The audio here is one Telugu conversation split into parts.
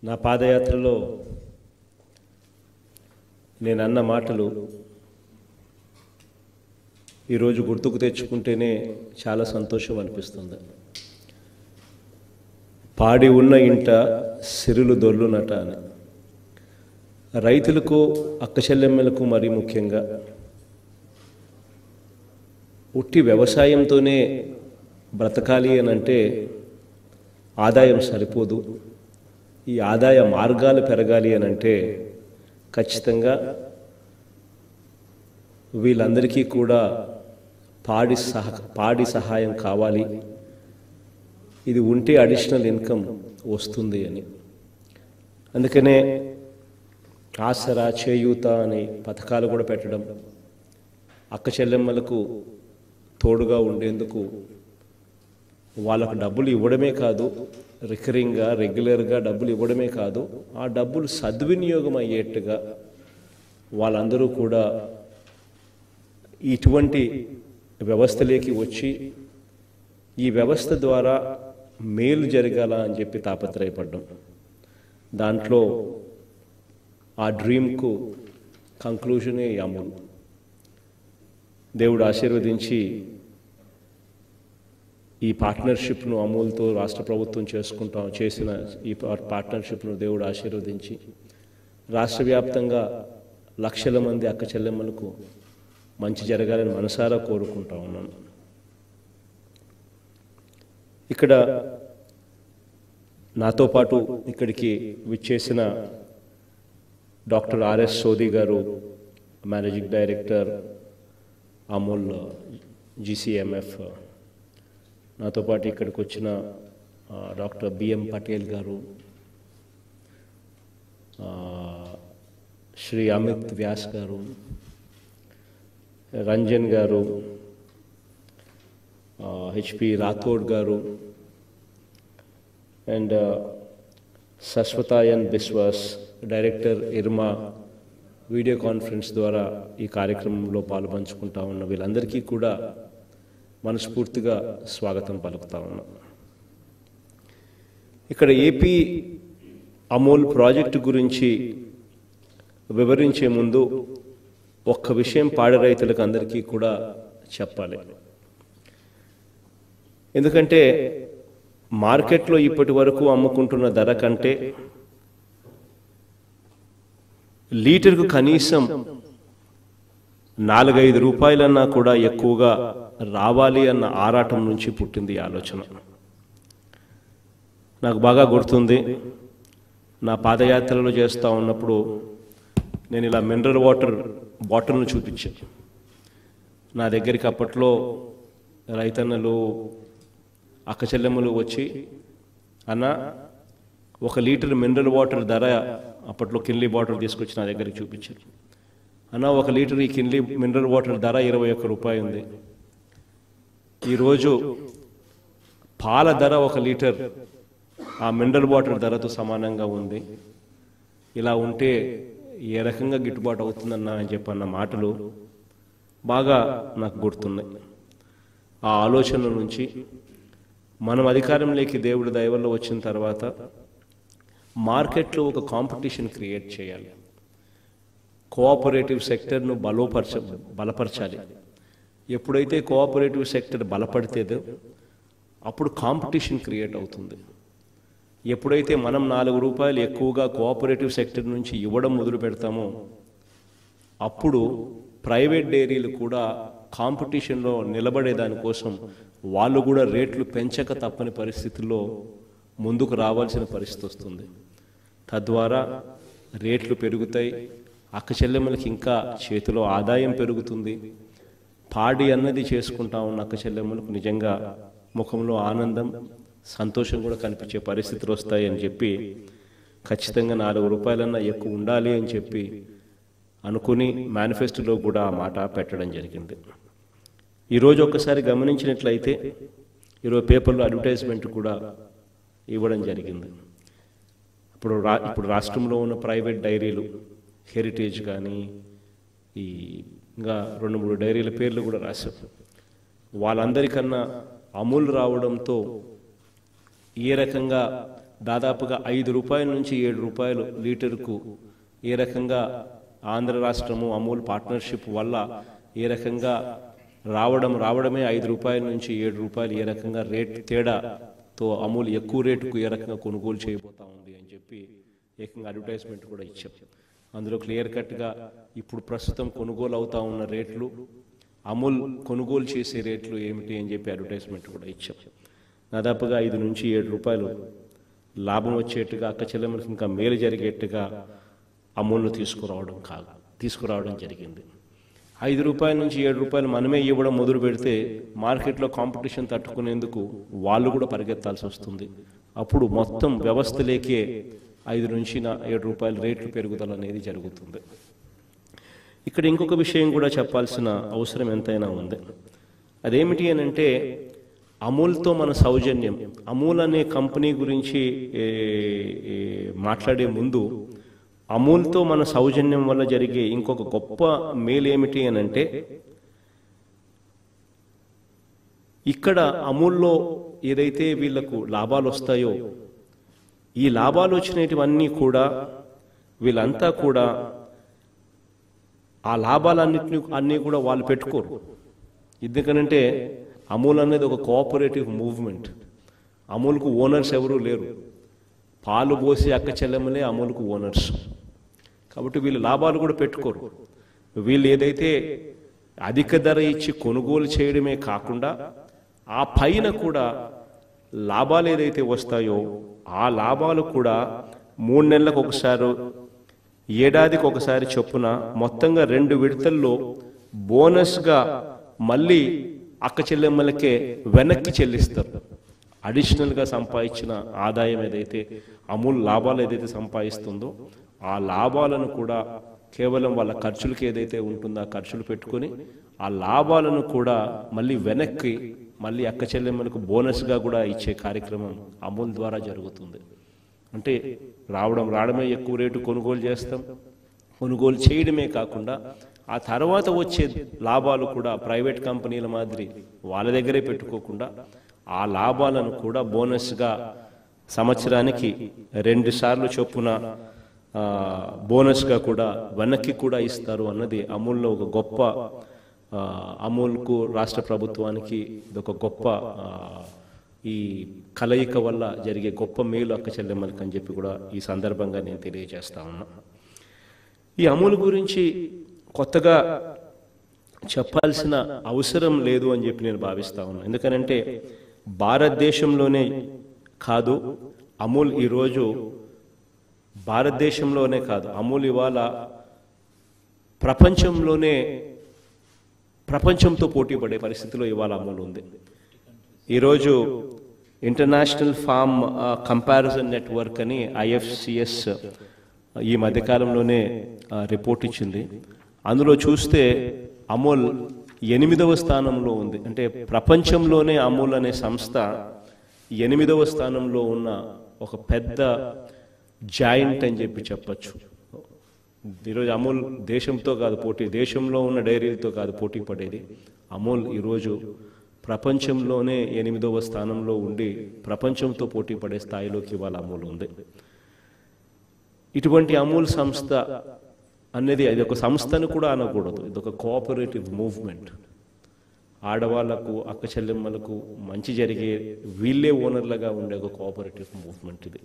నా పాదయాత్రలో నేను అన్న మాటలు ఈరోజు గుర్తుకు తెచ్చుకుంటేనే చాలా సంతోషం అనిపిస్తుంది పాడి ఉన్న ఇంట సిరులు దొర్లునట అని రైతులకు అక్కచెల్లెమ్మలకు మరీ ముఖ్యంగా ఉట్టి వ్యవసాయంతోనే బ్రతకాలి అని అంటే ఆదాయం సరిపోదు ఈ ఆదాయ మార్గాలు పెరగాలి అని అంటే ఖచ్చితంగా వీళ్ళందరికీ కూడా పాడి సహ పాడి సహాయం కావాలి ఇది ఉంటే అడిషనల్ ఇన్కమ్ వస్తుంది అని అందుకనే ఆసరా చేయూత అనే పథకాలు కూడా పెట్టడం అక్క చెల్లెమ్మలకు తోడుగా ఉండేందుకు వాళ్ళకు డబ్బులు ఇవ్వడమే కాదు రికరింగ్గా రెగ్యులర్గా డబ్బులు ఇవ్వడమే కాదు ఆ డబ్బులు సద్వినియోగం అయ్యేట్టుగా వాళ్ళందరూ కూడా ఇటువంటి వ్యవస్థలోకి వచ్చి ఈ వ్యవస్థ ద్వారా మేలు జరగాల అని చెప్పి తాపత్రయపడ్డం దాంట్లో ఆ డ్రీమ్కు కంక్లూజనే ఈ అమూల్ దేవుడు ఆశీర్వదించి ఈ పార్ట్నర్షిప్ను అమూల్తో రాష్ట్ర ప్రభుత్వం చేసుకుంటాం చేసిన ఈ పా- పార్ట్నర్షిప్ను దేవుడు ఆశీర్వదించి రాష్ట్ర వ్యాప్తంగా లక్షల మంది అక్క చెల్లెమ్మలకు మంచి జరగాలని మనసారా కోరుకుంటా ఉన్నాను ఇక్కడ నాతో పాటు ఇక్కడికి విచ్చేసిన డాక్టర్ ఆర్ఎస్ సోది గారు మేనేజింగ్ డైరెక్టర్ అమూల్ జీసీఎంఎఫ్ నాతో పాటు ఇక్కడికి వచ్చిన ఆ, డాక్టర్ బిఎం పటేల్ గారు ఆ, శ్రీ అమిత్ వ్యాస్ గారు రంజన్ గారు హెచ్పి రాథోడ్ గారు and Saswatayan Biswas director IRMA video conference ద్వారా ఈ కార్యక్రమంలో పాలుపంచుకుంటా ఉన్న వీళ్ళందరికీ కూడా మనస్ఫూర్తిగా స్వాగతం పలుకుతా ఉన్నాం ఇక్కడ ఏపీ అమూల్ ప్రాజెక్టు గురించి వివరించే ముందు ఒక్క విషయం పాడి రైతులకు అందరికీ కూడా చెప్పాలి ఎందుకంటే మార్కెట్లో ఇప్పటి వరకు అమ్ముకుంటున్న ధర కంటే లీటర్కు కనీసం నాలుగైదు రూపాయలన్నా కూడా ఎక్కువగా రావాలి అన్న ఆరాటం నుంచి పుట్టింది ఈ ఆలోచన నాకు బాగా గుర్తుంది నా పాదయాత్రలో చేస్తూ ఉన్నప్పుడు నేను ఇలా మినరల్ వాటర్ బాటిల్ను చూపించాను నా దగ్గరికి అప్పట్లో రైతన్నలు అక్క చెల్లెమ్మలు వచ్చి అన్న ఒక లీటర్ మినరల్ వాటర్ ధర అప్పట్లో కిన్లీ బాటిల్ తీసుకొచ్చి నా దగ్గరికి చూపించారు అన్న ఒక లీటర్ ఈ కిన్లీ మినరల్ వాటర్ ధర ఇరవై ఒక్క రూపాయి ఉంది ఈరోజు పాల ధర ఒక లీటర్ ఆ మినరల్ వాటర్ ధరతో సమానంగా ఉంది ఇలా ఉంటే ఏ రకంగా గిట్టుబాటు అవుతుందన్న అని చెప్పన్న మాటలు బాగా నాకు గుర్తున్నాయి ఆ ఆలోచన నుంచి మనం అధికారంలోకి దేవుడి దయవల్ల వచ్చిన తర్వాత మార్కెట్లో ఒక కాంపిటీషన్ క్రియేట్ చేయాలి కోఆపరేటివ్ సెక్టర్ను బలోపరచ బలపరచాలి ఎప్పుడైతే కోఆపరేటివ్ సెక్టర్ బలపడితేదో అప్పుడు కాంపిటీషన్ క్రియేట్ అవుతుంది ఎప్పుడైతే మనం నాలుగు రూపాయలు ఎక్కువగా కోఆపరేటివ్ సెక్టర్ నుంచి ఇవ్వడం మొదలు పెడతామో అప్పుడు ప్రైవేట్ డైరీలు కూడా కాంపిటీషన్లో నిలబడే దానికోసం వాళ్ళు కూడా రేట్లు పెంచక తప్పని పరిస్థితుల్లో ముందుకు రావాల్సిన పరిస్థితి వస్తుంది తద్వారా రేట్లు పెరుగుతాయి అక్క చెల్లెమ్మలకి ఇంకా చేతిలో ఆదాయం పెరుగుతుంది పాడి అన్నది చేసుకుంటా ఉన్న అక్క చెల్లెమ్మలకు నిజంగా ముఖంలో ఆనందం సంతోషం కూడా కనిపించే పరిస్థితులు వస్తాయి అని చెప్పి ఖచ్చితంగా నాలుగు రూపాయలన్నా ఎక్కువ ఉండాలి అని చెప్పి అనుకుని మేనిఫెస్టోలో కూడా ఆ మాట పెట్టడం జరిగింది ఈరోజు ఒకసారి గమనించినట్లయితే ఈరోజు పేపర్లో అడ్వర్టైజ్మెంట్ కూడా ఇవ్వడం జరిగింది ఇప్పుడు రా ఇప్పుడు రాష్ట్రంలో ఉన్న ప్రైవేట్ డైరీలు హెరిటేజ్ కానీ ఈ ఇంకా రెండు మూడు డైరీల పేర్లు కూడా రాశాం వాళ్ళందరికన్నా అమూల్ రావడంతో ఏ రకంగా దాదాపుగా ఐదు రూపాయల నుంచి ఏడు రూపాయలు లీటర్కు ఏ రకంగా ఆంధ్ర రాష్ట్రము అమూల్ పార్ట్నర్షిప్ వల్ల ఏ రకంగా రావడం రావడమే ఐదు రూపాయల నుంచి ఏడు రూపాయలు ఏ రకంగా రేట్ తేడాతో అమూల్ ఎక్కువ రేటుకు ఏ రకంగా కొనుగోలు చేయబోతా ఉంది అని చెప్పి ఏకంగా అడ్వర్టైజ్మెంట్ కూడా ఇచ్చాం అందులో క్లియర్ కట్గా ఇప్పుడు ప్రస్తుతం కొనుగోలు అవుతా ఉన్న రేట్లు అమూల్ కొనుగోలు చేసే రేట్లు ఏమిటి అని చెప్పి అడ్వర్టైజ్మెంట్ కూడా ఇచ్చాం దాదాపుగా ఐదు నుంచి ఏడు రూపాయలు లాభం వచ్చేట్టుగా అక్క చెల్లెమ్మలకు ఇంకా మేలు జరిగేట్టుగా అమూల్ను తీసుకురావడం కాదు తీసుకురావడం జరిగింది ఐదు రూపాయల నుంచి ఏడు రూపాయలు మనమే ఇవ్వడం మొదలు పెడితే మార్కెట్లో కాంపిటీషన్ తట్టుకునేందుకు వాళ్ళు కూడా పరిగెత్తాల్సి వస్తుంది అప్పుడు మొత్తం వ్యవస్థలేకే ఐదు నుంచి నా- ఏడు రూపాయల రేట్లు పెరుగుదల అనేది జరుగుతుంది ఇక్కడ ఇంకొక విషయం కూడా చెప్పాల్సిన అవసరం ఎంతైనా ఉంది అదేమిటి అని అంటే అమూల్తో మన సౌజన్యం అమూల్ అనే కంపెనీ గురించి ఏ, ఏ, మాట్లాడే ముందు అమూల్తో మన సౌజన్యం వల్ల జరిగే ఇంకొక గొప్ప మేలు ఏమిటి అని అంటే ఇక్కడ అమూల్లో ఏదైతే వీళ్ళకు లాభాలు వస్తాయో ఈ లాభాలు వచ్చినటువన్నీ కూడా వీళ్ళంతా కూడా ఆ లాభాలన్నింటినీ అన్నీ కూడా వాళ్ళు పెట్టుకోరు ఎందుకనంటే అమూల్ అనేది ఒక కోఆపరేటివ్ మూవ్మెంట్ అమూల్కు ఓనర్స్ ఎవరూ లేరు పాలు పోసి అక్క చెల్లెమ్మలే అమూల్కు ఓనర్స్ కాబట్టి వీళ్ళు లాభాలు కూడా పెట్టుకోరు వీళ్ళు ఏదైతే అధిక ధర ఇచ్చి కొనుగోలు చేయడమే కాకుండా ఆ పైన కూడా లాభాలు ఏదైతే వస్తాయో ఆ లాభాలు కూడా మూడు నెలలకు ఒకసారి ఏడాదికి ఒకసారి చొప్పున మొత్తంగా రెండు విడతల్లో బోనస్గా మళ్ళీ అక్క చెల్లెమ్మలకే వెనక్కి చెల్లిస్తారు అడిషనల్గా సంపాదించిన ఆదాయం ఏదైతే అమూల్ లాభాలు ఏదైతే సంపాదిస్తుందో ఆ లాభాలను కూడా కేవలం వాళ్ళ ఖర్చులకి ఏదైతే ఉంటుందో ఆ ఖర్చులు పెట్టుకొని ఆ లాభాలను కూడా మళ్ళీ వెనక్కి మళ్ళీ అక్క చెల్లెమ్మలకు బోనస్గా కూడా ఇచ్చే కార్యక్రమం అమూల్ ద్వారా జరుగుతుంది అంటే రావడం రావడమే ఎక్కువ రేటు కొనుగోలు చేస్తాం కొనుగోలు చేయడమే కాకుండా ఆ తర్వాత వచ్చే లాభాలు కూడా ప్రైవేట్ కంపెనీల మాదిరి వాళ్ళ దగ్గరే పెట్టుకోకుండా ఆ లాభాలను కూడా బోనస్గా సంవత్సరానికి రెండు సార్లు చొప్పున ఆ, బోనస్గా కూడా వెనక్కి కూడా ఇస్తారు అన్నది అమూల్లో ఒక గొప్ప ఆ, అమూల్కు రాష్ట్ర ప్రభుత్వానికి ఇదొక గొప్ప ఆ, ఈ కలయిక వల్ల జరిగే గొప్ప మేలు అక్క చెల్లెమ్మలకి అని చెప్పి కూడా ఈ సందర్భంగా నేను తెలియజేస్తా ఉన్నా ఈ అమూల్ గురించి కొత్తగా చెప్పాల్సిన అవసరం లేదు అని చెప్పి నేను భావిస్తా ఉన్నాను ఎందుకనంటే భారతదేశంలోనే కాదు అమూల్ ఈరోజు భారతదేశంలోనే కాదు అమూల్ ఇవాళ ప్రపంచంలోనే ప్రపంచంతో పోటీ పడే పరిస్థితిలో ఇవాళ అమూల్ ఉంది ఈరోజు ఇంటర్నేషనల్ ఫార్మ్ కంపారిజన్ నెట్వర్క్ అని ఐఎఫ్సిఎస్ ఈ మధ్యకాలంలోనే ఆ, రిపోర్ట్ ఇచ్చింది అందులో చూస్తే అమూల్ ఎనిమిదవ స్థానంలో ఉంది అంటే ప్రపంచంలోనే అమూల్ అనే సంస్థ ఎనిమిదవ స్థానంలో ఉన్న ఒక పెద్ద జాయింట్ అని చెప్పి చెప్పచ్చు ఈరోజు అమూల్ దేశంతో కాదు పోటీ దేశంలో ఉన్న డైరీలతో కాదు పోటీ పడేది అమూల్ ఈరోజు ప్రపంచంలోనే ఎనిమిదవ స్థానంలో ఉండి ప్రపంచంతో పోటీ పడే స్థాయిలోకి ఇవాళ అమూల్ ఉంది ఇటువంటి అమూల్ సంస్థ అనేది అది ఒక సంస్థను కూడా అనకూడదు ఇది ఒక కోఆపరేటివ్ మూవ్మెంట్ ఆడవాళ్లకు అక్క చెల్లెమ్మలకు మంచి జరిగే వీళ్ళే ఓనర్లుగా ఉండే ఒక కోఆపరేటివ్ మూవ్మెంట్ ఇది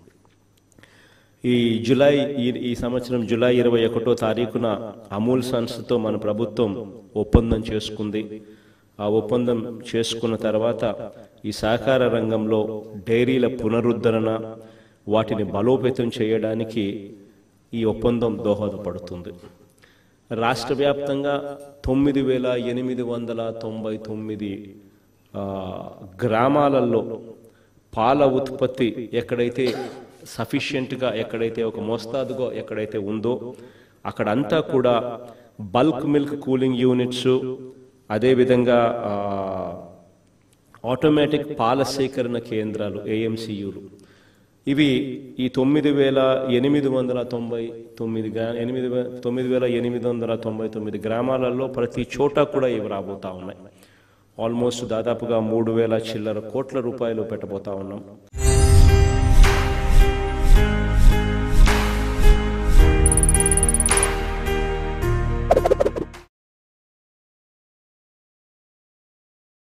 ఈ జులై ఈ ఈ సంవత్సరం జులై ఇరవై ఒకటో తారీఖున అమూల్ సంస్థతో మన ప్రభుత్వం ఒప్పందం చేసుకుంది ఆ ఒప్పందం చేసుకున్న తర్వాత ఈ సహకార రంగంలో డైరీల పునరుద్ధరణ వాటిని బలోపేతం చేయడానికి ఈ ఒప్పందం దోహదపడుతుంది రాష్ట్ర వ్యాప్తంగా తొమ్మిది వేల ఎనిమిది వందల తొంభై తొమ్మిది ఆ, గ్రామాలలో పాల ఉత్పత్తి ఎక్కడైతే సఫిషియెంట్గా ఎక్కడైతే ఒక మోస్తాదుగా ఎక్కడైతే ఉందో అక్కడంతా కూడా బల్క్ మిల్క్ కూలింగ్ యూనిట్స్ అదేవిధంగా ఆ, ఆటోమేటిక్ పాల సేకరణ కేంద్రాలు ఏఎంసీయులు ఇవి ఈ తొమ్మిది వేల ఎనిమిది వందల తొంభై తొమ్మిది గ్రా- ఎనిమిది వే- తొమ్మిది వేల ఎనిమిది వందల తొంభై తొమ్మిది గ్రామాలలో ప్రతి చోట కూడా ఇవి రాబోతా ఉన్నాయి ఆల్మోస్ట్ దాదాపుగా మూడు వేల చిల్లర కోట్ల రూపాయలు పెట్టబోతా ఉన్నాం Thank